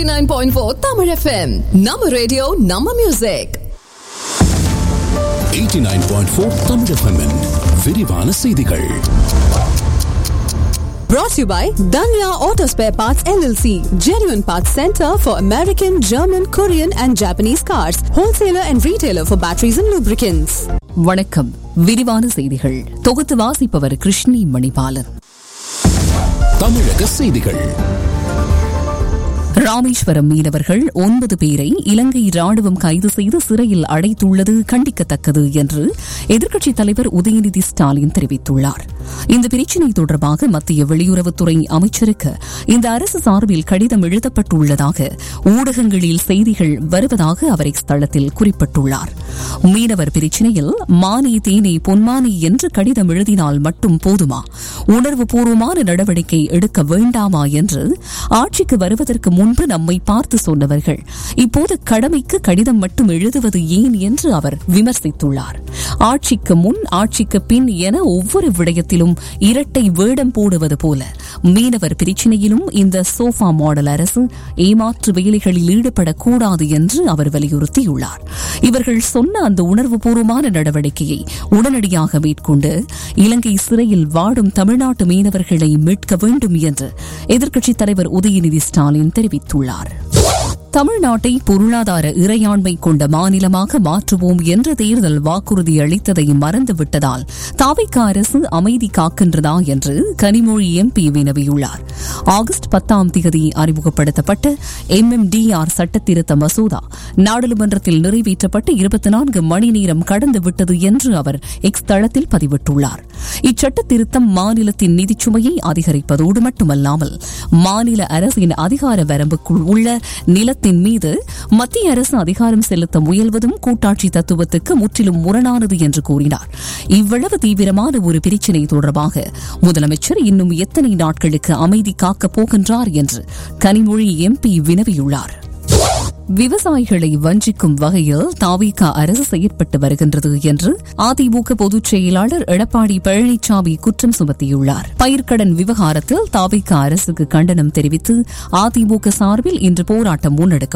89.4 Tamil FM. நம்ம radio நம்ம music 89.4 Tamil FM -இன் விரிவான செய்திகள் brought to you by Danya Auto Spare Parts LLC, genuine parts center for American, German, Korean and Japanese cars, wholesaler and retailer for batteries and lubricants. வணக்கம் விரிவான செய்திகள் தொகுத்து வாசிப்பவர் கிருஷ்ணி மணிபாலன் தமிழக செய்திகள் ராமேஸ்வரம் மீனவர்கள் ஒன்பது பேரை இலங்கை ராணுவம் கைது செய்து சிறையில் அடைத்துள்ளது கண்டிக்கத்தக்கது என்று எதிர்க்கட்சித் தலைவர் உதயநிதி ஸ்டாலின் தெரிவித்துள்ளார் இந்த பிரச்சினை தொடர்பாக மத்திய வெளியுறவுத்துறை அமைச்சருக்கு இந்த அரசு சார்பில் கடிதம் எழுதப்பட்டுள்ளதாக ஊடகங்களில் செய்திகள் வருவதாக அவர் இஸ்தளத்தில் குறிப்பிட்டுள்ளார் மீனவர் பிரச்சினையில் மானே தேனே பொன்மானே என்று கடிதம் எழுதினால் மட்டும் போதுமா உணர்வு பூர்வமான நடவடிக்கை எடுக்க வேண்டாமா என்று ஆட்சிக்கு வருவதற்கு முன்பு நம்மை பார்த்து சொன்னவர்கள் இப்போது கடமைக்கு கடிதம் மட்டும் எழுதுவது ஏன் என்று அவர் விமர்சித்துள்ளார் ஆட்சிக்கு முன் ஆட்சிக்கு பின் என ஒவ்வொரு விடயத்திலும் இரட்டை வேடம் போடுவது போல மீனவர் பிரச்சினையிலும் இந்த சோஃபா மாடல் அரசு ஏமாற்று வேலைகளில் ஈடுபடக்கூடாது என்று அவர் வலியுறுத்தியுள்ளார் இவர்கள் சொன்ன அந்த உணர்வுபூர்வமான நடவடிக்கையை உடனடியாக மேற்கொண்டு இலங்கை சிறையில் வாடும் தமிழ்நாட்டு மீனவர்களை மீட்க வேண்டும் என்று எதிர்க்கட்சித் தலைவர் உதயநிதி ஸ்டாலின் தெரிவித்துள்ளார் தமிழ்நாட்டை பொருளாதார இறையாண்மை கொண்ட மாநிலமாக மாற்றுவோம் என்ற தேர்தல் வாக்குறுதி அளித்ததை மறந்துவிட்டதால் தாவிக அரசு அமைதி காக்கின்றதா என்று கனிமொழி எம்பி வினவியுள்ளார் ஆகஸ்ட் பத்தாம் தேதி அறிமுகப்படுத்தப்பட்ட எம்எம்டிஆர் சட்டத்திருத்த மசோதா நாடாளுமன்றத்தில் நிறைவேற்றப்பட்டு இருபத்தி நான்கு மணி நேரம் கடந்துவிட்டது என்று அவர் எக்ஸ் தளத்தில் பதிவிட்டுள்ளார் இச்சட்ட திருத்தம் மாநிலத்தின் நிதிச்சுமையை அதிகரிப்பதோடு மட்டுமல்லாமல் மாநில அரசின் அதிகார வரம்புக்குள் உள்ள நிலத்தின் மீது மத்திய அரசு அதிகாரம் செலுத்த முயல்வதும் கூட்டாட்சி தத்துவத்துக்கு முற்றிலும் முரணானது என்று கூறினார் இவ்வளவு தீவிரமான ஒரு பிரச்சினை தொடர்பாக முதலமைச்சர் இன்னும் எத்தனை நாட்களுக்கு அமைதி காக்கப் போகின்றார் என்று கனிமொழி எம்பி வினவியுள்ளார் விவசாயிகளை வஞ்சிக்கும் வகையில் தாவிக அரசு செயற்பட்டு வருகின்றது என்று அதிமுக பொதுச் செயலாளர் எடப்பாடி பழனிசாமி குற்றம் சுமத்தியுள்ளார் பயிர்க்கடன் விவகாரத்தில் தாவிக அரசுக்கு கண்டனம் தெரிவித்து அதிமுக சார்பில் இன்று போராட்டம் முன்னெடுக்கப்பட்டது